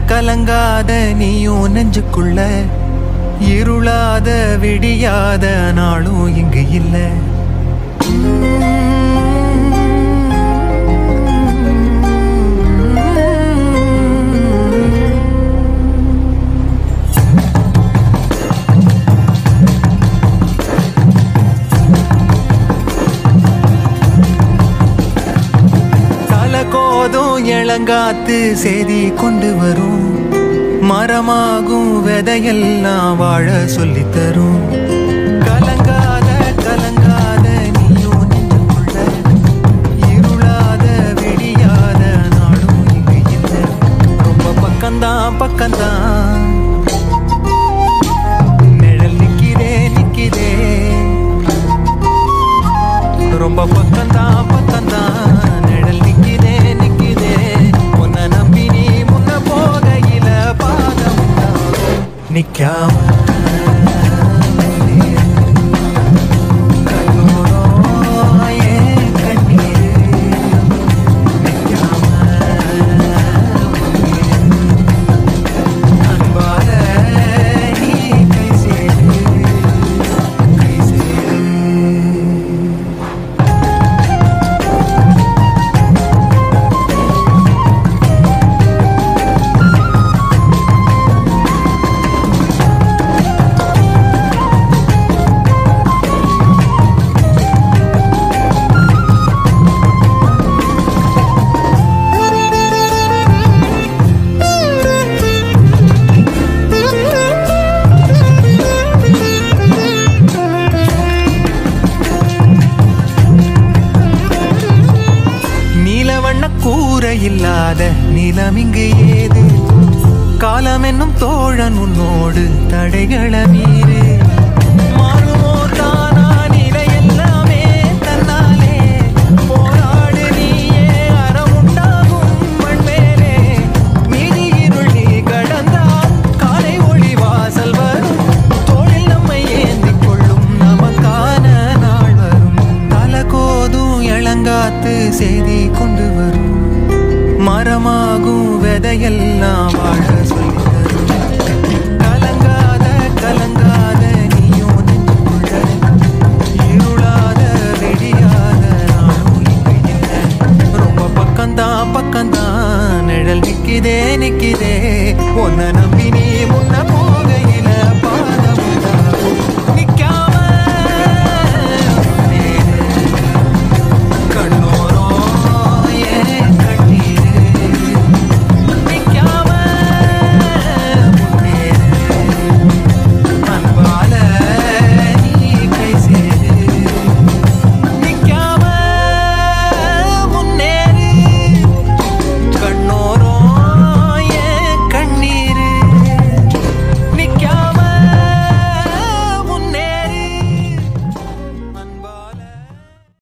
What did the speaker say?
கலங்காத நீயும் நெஞ்சுக்குள்ள இருளாத விடியாத நாளும் இங்கு இல்ல தலகோதும் இளங்காத்து செய்தி கொண்டு வரும் மரமாகும் விதையெல்லாம் வாழ சொல்லித் தரும் கலங்காத கலங்காத நீயும் நெஞ்சுக்குள்ள இருளாத விடியாத நாடும் இங்கு இல்லை ரொம்ப பக்கம்தான் பக்கம்தான் நிழல் நிக்கிறே நிக்கிறே ரொம்ப பக்கம்தான் பக்கம்தான் நிழல் நிக்குதே நிக்குதே உன்னை நம்பி நீ முன்ன போகையில பாதம் நிக்காம கண்ணோரம் ஏன் கண்ணீரு? நிக்காம அன்பால நீ கை சேரு கை சேரு நீலவண்ண கூரை இல்லாத நிலம் இங்கு ஏது காலம் என்னும் தோழன் உன்னோடு தடைகள மீறு மாறுமோ தானா நிலை எல்லாமே தன்னாலே போராடு நீயே அறம் உண்டாகும் மண்மேலே மீதி இருள் நீ கடந்தால் காலை ஒளி வாசல் வரும் தோளில் நம்மை ஏந்திக் கொள்ளும் நமக்கான நாள் வரும் தலகோதும் இளங்காத்து செய்தி கொண்டு வரும் மரமாகும் விதையெல்லாம் வாழ சொல்லித் தரும் கலங்காத கலங்காத நீயும் நெஞ்சுக்குள்ள இருளாத வெடியாத நாளும் இங்கு இல்லை ரொம்ப பக்கம்தான் பக்கம்தான் நிழல் நிக்குதே நிக்குதே உன்னை நம்பி நீ முன்ன போ